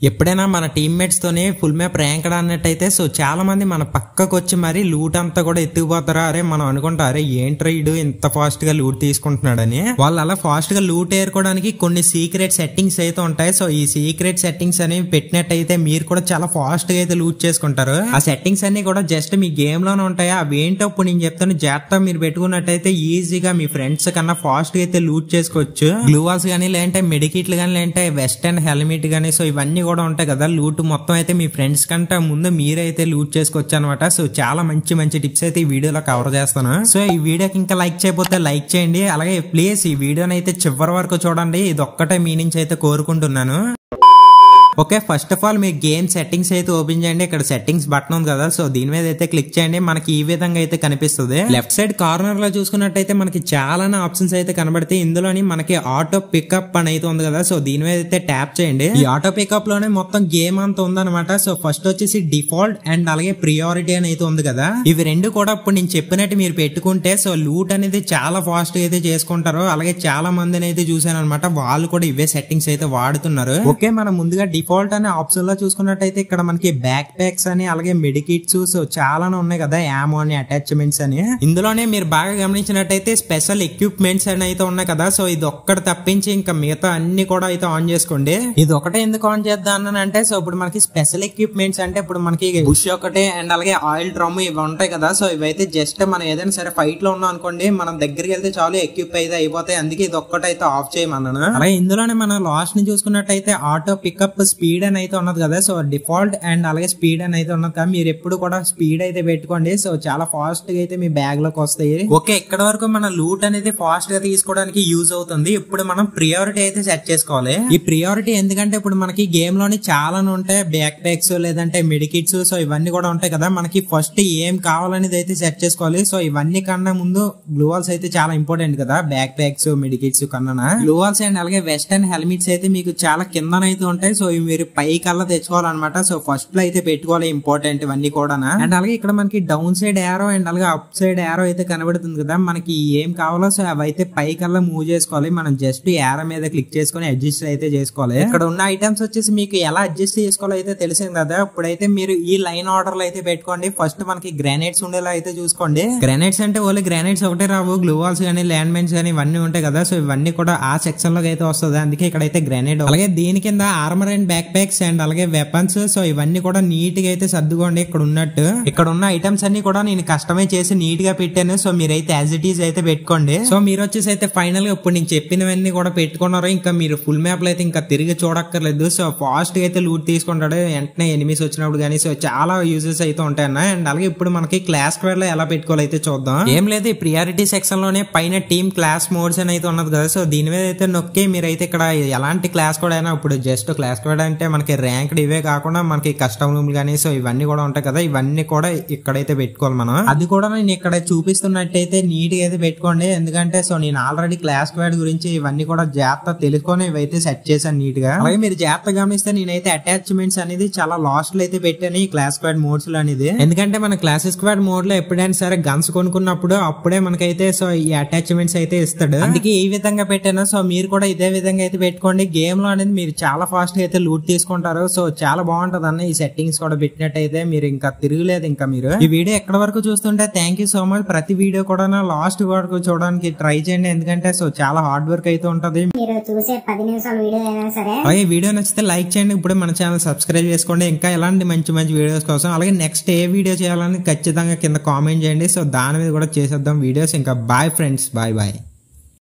ఎప్పుడైనా మన టీమ్మేట్స్ తోనే ఫుల్ మ్యాప్ ర్యాంక్ అన్నట్టయితే సో చాలా మంది మన పక్కకు వచ్చి మరి లూట్ అంతా కూడా ఎత్తుకుపోతారా అరే మనం అనుకుంటా అరే ఏంట్రా ఈడు ఇంత ఫాస్ట్ గా లూట్ తీసుకుంటున్నాడని వాళ్ళు అలా ఫాస్ట్ గా లూట్ ఏరుకోవడానికి కొన్ని సీక్రెట్ సెట్టింగ్స్ అయితే ఉంటాయి సో ఈ సీక్రెట్ సెట్టింగ్స్ అనేవి పెట్టినట్టయితే మీరు కూడా చాలా ఫాస్ట్ గా అయితే లూట్ చేసుకుంటారు ఆ సెట్టింగ్స్ అన్ని కూడా జస్ట్ మీ గేమ్ లోనే ఉంటాయి అవి ఏంటో ఇప్పుడు నేను చెప్తాను జాగ్రత్త మీరు పెట్టుకున్నట్టయితే ఈజీగా మీ ఫ్రెండ్స్ కన్నా ఫాస్ట్ గా అయితే లూట్ చేసుకోవచ్చు గ్లూవాల్స్ కానీ లేదంటే మెడికిట్లు కానీ లేదంటే వెస్టర్న్ హెల్మెట్ కానీ సో ఇవన్నీ కూడా ఉంటాయి కదా లూట్ మొత్తం అయితే మీ ఫ్రెండ్స్ కంటే ముందు మీరైతే లూట్ చేసుకోవచ్చు అనమాట సో చాలా మంచి మంచి టిప్స్ అయితే ఈ వీడియోలో కవర్ చేస్తాను సో ఈ వీడియోకి ఇంకా లైక్ చేయకపోతే లైక్ చేయండి అలాగే ప్లీజ్ ఈ వీడియోని అయితే చివరి వరకు చూడండి ఇది ఒక్కటే మీ నుంచి అయితే కోరుకుంటున్నాను ఓకే ఫస్ట్ ఆఫ్ ఆల్ మీరు గేమ్ సెట్టింగ్స్ అయితే ఓపెన్ చేయండి ఇక్కడ సెట్టింగ్స్ బటన్ ఉంది కదా సో దీని మీద అయితే క్లిక్ చేయండి మనకి ఈ విధంగా అయితే కనిపిస్తుంది లెఫ్ట్ సైడ్ కార్నర్ లో చూసుకున్నట్టయితే మనకి చాలా ఆప్షన్స్ అయితే కనబడతాయి ఇందులోని మనకి ఆటో పికప్ అని అయితే ఉంది కదా సో దీని మీద అయితే ట్యాప్ చేయండి ఈ ఆటో పికప్ లోనే మొత్తం గేమ్ అంతా ఉందన్నమాట సో ఫస్ట్ వచ్చేసి డిఫాల్ట్ అండ్ అలాగే ప్రియారిటీ అని అయితే ఉంది కదా ఇవి రెండు కూడా ఇప్పుడు నేను చెప్పినట్టు మీరు పెట్టుకుంటే సో లూట్ అనేది చాలా ఫాస్ట్ గా అయితే చేసుకుంటారు అలాగే చాలా మందిని అయితే చూసాను అనమాట వాళ్ళు కూడా ఇవే సెట్టింగ్స్ అయితే వాడుతున్నారు ఓకే మనం ముందుగా డిఫాల్ట్ అనే ఆప్షన్ లో చూసుకున్నట్టయితే ఇక్కడ మనకి బ్యాక్ ప్యాక్స్ అని అలాగే మెడికిట్స్ సో చాలానే ఉన్నాయి కదా యామో అని అటాచ్మెంట్స్ అని ఇందులోనే మీరు బాగా గమనించినట్టయితే స్పెషల్ ఎక్విప్మెంట్స్ అని అయితే ఉన్నాయి కదా సో ఇది ఒక్కటి తప్పించి ఇంకా మిగతా అన్ని కూడా అయితే ఆన్ చేసుకోండి ఇది ఒకటే ఎందుకు ఆన్ చేద్దాం అంటే సో ఇప్పుడు మనకి స్పెషల్ ఎక్విప్మెంట్స్ అంటే ఇప్పుడు మనకి బుష్ ఒకటే అండ్ అలాగే ఆయిల్ డ్రమ్ ఇవి ఉంటాయి కదా సో ఇవైతే జస్ట్ మనం ఏదైనా సరే ఫైట్ లో ఉన్నాం అనుకోండి మనం దగ్గరికి వెళ్తే చాలు ఎక్విప్ అయితే అయిపోతాయి అందుకే ఇది ఒక్కటైతే ఆఫ్ చేయమన్నాను అలాగే ఇందులోనే మనం లాస్ట్ ని చూసుకున్నట్టయితే ఆటో పికప్ స్పీడ్ అని అయితే ఉన్నది కదా సో డిఫాల్ట్ అండ్ అలాగే స్పీడ్ అని అయితే ఉన్నది కదా మీరు ఎప్పుడు కూడా స్పీడ్ అయితే పెట్టుకోండి సో చాలా ఫాస్ట్ గా అయితే మీ బ్యాగ్ లోకి వస్తాయి ఓకే ఇక్కడ వరకు మన లూట్ అనేది ఫాస్ట్ గా తీసుకోవడానికి యూజ్ అవుతుంది ఇప్పుడు మనం ప్రియారిటీ అయితే సెట్ చేసుకోవాలి ఈ ప్రియారిటీ ఎందుకంటే ఇప్పుడు మనకి గేమ్ లోని చాలా ఉంటాయి బ్యాక్ ప్యాక్స్ లేదంటే మెడికిట్స్ సో ఇవన్నీ కూడా ఉంటాయి కదా మనకి ఫస్ట్ ఏం కావాలనేది అయితే సెట్ చేసుకోవాలి సో ఇవన్నీ కన్నా ముందు గ్లూవాల్స్ అయితే చాలా ఇంపార్టెంట్ కదా బ్యాక్ ప్యాక్స్ మెడికిట్స్ కన్నా గ్లూవాల్స్ అండ్ అలాగే వెస్టర్న్ హెల్మెట్స్ అయితే మీకు చాలా కిందనైతే ఉంటాయి సో ఇవి మీరు పై కల్లా తెచ్చుకోవాలన్నమాట సో ఫస్ట్ లో అయితే పెట్టుకోవాలి ఇంపార్టెంట్ ఇవన్నీ కూడా అండ్ అలాగే ఇక్కడ మనకి డౌన్ సైడ్ యారో అండ్ అలాగే అప్ సైడ్ యారో అయితే కనబడుతుంది కదా మనకి ఏం కావాలో సో అవి అయితే పై కల్లా మూవ్ చేసుకోవాలి మనం జస్ట్ యారో మీద క్లిక్ చేసుకుని అడ్జస్ట్ అయితే చేసుకోవాలి ఇక్కడ ఉన్న ఐటమ్స్ వచ్చేసి మీకు ఎలా అడ్జస్ట్ చేసుకోవాలో అయితే తెలిసింది కదా ఇప్పుడైతే మీరు ఈ లైన్ ఆర్డర్ లో అయితే పెట్టుకోండి ఫస్ట్ మనకి గ్రానైట్స్ ఉండేలా అయితే చూసుకోండి గ్రానైట్స్ అంటే ఓన్లీ గ్రానైట్స్ ఒకటే రావు గ్లూవాల్స్ కానీ ల్యాండ్ మైన్స్ కానీ ఇవన్నీ ఉంటాయి కదా సో ఇవన్నీ కూడా ఆ సెక్షన్ లోకి అయితే వస్తుంది అందుకే ఇక్కడ అయితే గ్రానైట్ అలాగే దీని కింద armour and backpacks and అలాగే వెపన్స్ సో ఇవన్నీ కూడా నీట్ గా అయితే సర్దుకోండి ఇక్కడ ఉన్నట్టు ఇక్కడ ఉన్న ఐటమ్స్ అన్ని కూడా నేను కస్టమైజ్ చేసి నీట్ గా పెట్టాను సో మీరైతే యాజ్ ఇట్ ఈజ్ అయితే పెట్టుకోండి సో మీరు వచ్చేసి అయితే ఫైనల్ గా ఇప్పుడు నేను చెప్పినవన్నీ కూడా పెట్టుకున్నారు ఇంకా మీరు ఫుల్ మ్యాప్ లో అయితే ఇంకా తిరిగి చూడక్కర్లేదు సో ఫాస్ట్ గా అయితే లూట్ తీసుకుంటాడు వెంటనే ఎనిమిస్ వచ్చినప్పుడు కానీ సో చాలా యూజెస్ అయితే ఉంటాయన్న అండ్ అలాగే ఇప్పుడు మనకి క్లాస్ స్క్వేర్ లో ఎలా పెట్టుకోవాలి అయితే చూద్దాం ఏం లేదు ఈ ప్రియారిటీ సెక్షన్ లోనే పైన టీమ్ క్లాస్ మోడ్స్ అని అయితే ఉన్నది కదా సో దీని మీద అయితే నొక్కి మీరైతే ఇక్కడ ఎలాంటి క్లాస్ కూడా అయినా ఇప్పుడు జస్ట్ క్లాస్ కూడా అంటే మనకి ర్యాంక్ ఇవే కాకుండా మనకి కస్టమ్ రూమ్ కానీ సో ఇవన్నీ కూడా ఉంటాయి కదా ఇవన్నీ కూడా ఇక్కడైతే పెట్టుకోవాలి మనం అది కూడా నేను ఇక్కడ చూపిస్తున్నట్టయితే నీట్ గా అయితే పెట్టుకోండి ఎందుకంటే సో నేను ఆల్రెడీ క్లాస్ స్క్వాడ్ గురించి ఇవన్నీ కూడా జాగ్రత్త తెలుసుకొని ఇవైతే సెట్ చేశాను నీట్ గా అలాగే మీరు జాగ్రత్త గమనిస్తే నేనైతే అటాచ్మెంట్స్ అనేది చాలా లాస్ట్ లో అయితే పెట్టాను ఈ క్లాస్ స్క్వాడ్ మోడ్స్ లో అనేది ఎందుకంటే మన క్లాస్ స్క్వాడ్ మోడ్ లో ఎప్పుడైనా సరే గన్స్ కొనుక్కున్నప్పుడు అప్పుడే మనకైతే సో ఈ అటాచ్మెంట్స్ అయితే ఇస్తాడు అందుకే ఈ విధంగా పెట్టాను సో మీరు కూడా ఇదే విధంగా అయితే పెట్టుకోండి గేమ్ లో అనేది మీరు చాలా ఫాస్ట్ గా అయితే లూట్ తీసుకుంటారు సో చాలా బాగుంటది అన్న ఈ సెట్టింగ్స్ కూడా పెట్టినట్టయితే మీరు ఇంకా తిరగలేదు ఇంకా మీరు ఈ వీడియో ఎక్కడ వరకు చూస్తుంటే థ్యాంక్ యూ సో మచ్ ప్రతి వీడియో కూడా లాస్ట్ వరకు చూడడానికి ట్రై చేయండి ఎందుకంటే సో చాలా హార్డ్ వర్క్ అయితే ఉంటది మీరు చూసే పది నిమిషాల వీడియో అయినా సరే అలాగే వీడియో నచ్చితే లైక్ చేయండి ఇప్పుడే మన ఛానల్ సబ్స్క్రైబ్ చేసుకోండి ఇంకా ఎలాంటి మంచి మంచి వీడియోస్ కోసం అలాగే నెక్స్ట్ ఏ వీడియో చేయాలని ఖచ్చితంగా కింద కామెంట్ చేయండి సో దాని మీద కూడా చేసేద్దాం వీడియోస్ ఇంకా బాయ్ ఫ్రెండ్స్ బాయ్ బాయ్